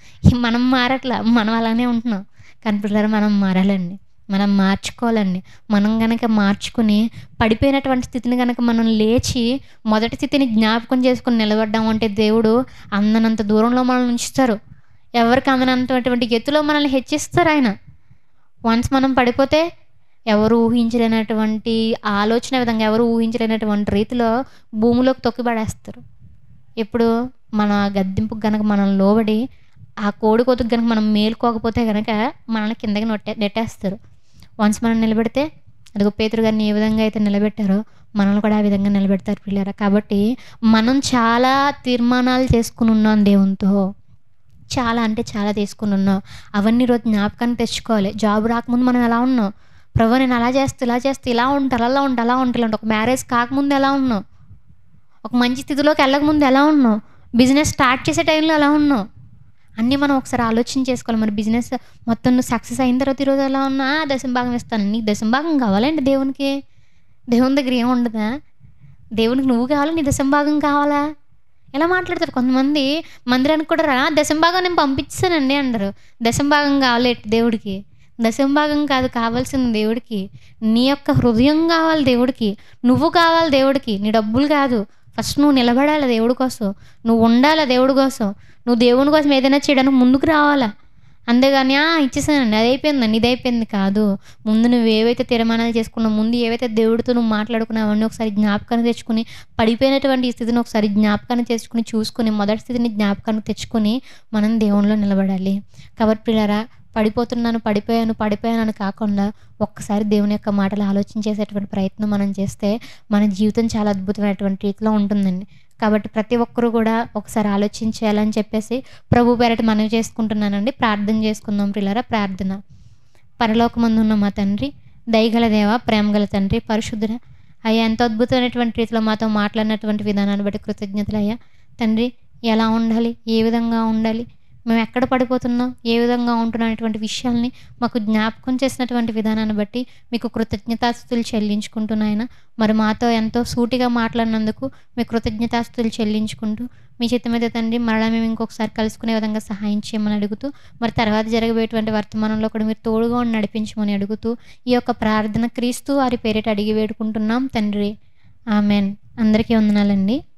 మనం మారట్లా మనం అలానే ఉంటున్నాం కానీ పిల్లలు మనం మారాలండి మనం మార్చుకోవాలండి మనం గనక మార్చుకుని పడిపోయినటువంటి స్థితిని గనక మనం లేచి మొదటి స్థితిని జ్ఞాపకం చేసుకుని నిలబడ్డామంటే దేవుడు అందనంత దూరంలో మనల్ని ఉంచుతారు ఎవరికి అందనంతటువంటి ఎత్తులో మనల్ని హెచ్చిస్తారు ఆయన వన్స్ మనం పడిపోతే ఎవరు ఊహించలేనటువంటి ఆలోచన విధంగా ఎవరు ఊహించలేనటువంటి రీతిలో భూమిలోకి తొక్కిపడేస్తారు ఇప్పుడు మన గద్దింపుకు గనక మనం లోబడి ఆ కోడి కోతకు గనక మనం మేలుకోకపోతే గనక మనల్ని కిందకి నొట్టే నెట్టేస్తారు వన్స్ మనం నిలబెడితే అదిగో పేతురు గారిని ఏ విధంగా అయితే నిలబెట్టారో మనల్ని కూడా ఆ విధంగా నిలబెడతారు పిల్లరా కాబట్టి మనం చాలా తీర్మానాలు చేసుకుని ఉన్నాం దేవునితో చాలా అంటే చాలా తీసుకుని ఉన్నాం అవన్నీ రోజు జ్ఞాపకాన్ని తెచ్చుకోవాలి జాబ్ రాకముందు మనం ఎలా ఉన్నాం ప్రభు నేను అలా చేస్తే ఇలా చేస్తే ఇలా ఉంటా అలా ఉంటా అలా ఉంటా ఇలా ఉంటా ఒక మ్యారేజ్ కాకముందు ఎలా ఉన్నావు ఒక మంచి స్థితిలోకి వెళ్ళకముందు ఎలా ఉన్నావు బిజినెస్ స్టార్ట్ చేసే టైంలో ఎలా ఉన్నావు అన్నీ మనం ఒకసారి ఆలోచన చేసుకోవాలి మరి బిజినెస్ మొత్తం నువ్వు సక్సెస్ అయిన తర్వాత ఈరోజు ఎలా ఉన్నా దశం భాగం ఇస్తాను నీకు దశం భాగం కావాలండి దేవునికి దేవుని దగ్గర ఏం ఉండదా దేవునికి నువ్వు కావాలా నీ దశం భాగం కావాలా ఎలా మాట్లాడతారు కొంతమంది మందిరానికి కూడా రా దశం భాగం నేను పంపించానండి అంటారు దశం భాగం కావాలి దేవుడికి దశం భాగం కాదు కావాల్సింది దేవుడికి నీ యొక్క హృదయం కావాలి దేవుడికి నువ్వు కావాలి దేవుడికి నీ డబ్బులు కాదు ఫస్ట్ నువ్వు నిలబడాలి దేవుడి కోసం నువ్వు ఉండాలి దేవుడి కోసం నువ్వు దేవుని కోసం ఏదైనా చేయడానికి ముందుకు రావాలా అంతేగాని "ఆ, ఇచ్చేసానండి అది అయిపోయిందండి ఇది అయిపోయింది కాదు ముందు నువ్వు ఏవైతే తీర్మానాలు చేసుకున్నావు ముందు ఏవైతే దేవుడితో నువ్వు మాట్లాడుకున్నావు అవన్నీ ఒకసారి జ్ఞాపకాన్ని తెచ్చుకుని పడిపోయినటువంటి ఈ స్థితిని ఒకసారి జ్ఞాపకాన్ని తెచ్చుకుని చూసుకుని మొదటి స్థితిని జ్ఞాపకాన్ని తెచ్చుకుని మనం దేవునిలో నిలబడాలి కాబట్టి పిల్లరా పడిపోతున్నాను పడిపోయాను పడిపోయాను అని కాకుండా ఒక్కసారి దేవుని యొక్క మాటలు ఆలోచన చేసేటువంటి ప్రయత్నం మనం చేస్తే మన జీవితం చాలా అద్భుతమైనటువంటి రీతిలో ఉంటుందండి కాబట్టి ప్రతి ఒక్కరూ కూడా ఒకసారి ఆలోచించాలని చెప్పేసి ప్రభు పేరట మనవి చేసుకుంటున్నానండి ప్రార్థన చేసుకుందాం పిల్లరా ప్రార్థన పరలోకమందు ఉన్న మా తండ్రి దయగల దేవ ప్రేమగల తండ్రి పరిశుద్ధుడ అయ్యా ఎంతో అద్భుతమైనటువంటి రీతిలో మాతో మాట్లాడినటువంటి విధానాన్ని బట్టి కృతజ్ఞతలు అయ్యా తండ్రి ఎలా ఉండాలి ఏ విధంగా ఉండాలి మేము ఎక్కడ పడిపోతున్నాం ఏ విధంగా ఉంటున్నాం అనేటువంటి విషయాల్ని మాకు జ్ఞాపకం చేసినటువంటి విధానాన్ని బట్టి మీకు కృతజ్ఞతాస్తుతులు చెల్లించుకుంటున్నాయన మరి మాతో ఎంతో సూటిగా మాట్లాడినందుకు మీ కృతజ్ఞతాస్తుతులు చెల్లించుకుంటూ మీ చిత్తం మీద తండ్రి మరలా మేము ఇంకొకసారి కలుసుకునే విధంగా సహాయం చేయమని అడుగుతూ మరి తర్వాత జరగబోయేటువంటి వర్తమానంలో కూడా మీరు తోడుగా ఉండి నడిపించమని అడుగుతూ ఈ యొక్క ప్రార్థన క్రీస్తు వారి పేరిట అడిగి వేడుకుంటున్నాం తండ్రి ఆమెన్ అందరికీ వందనాలండి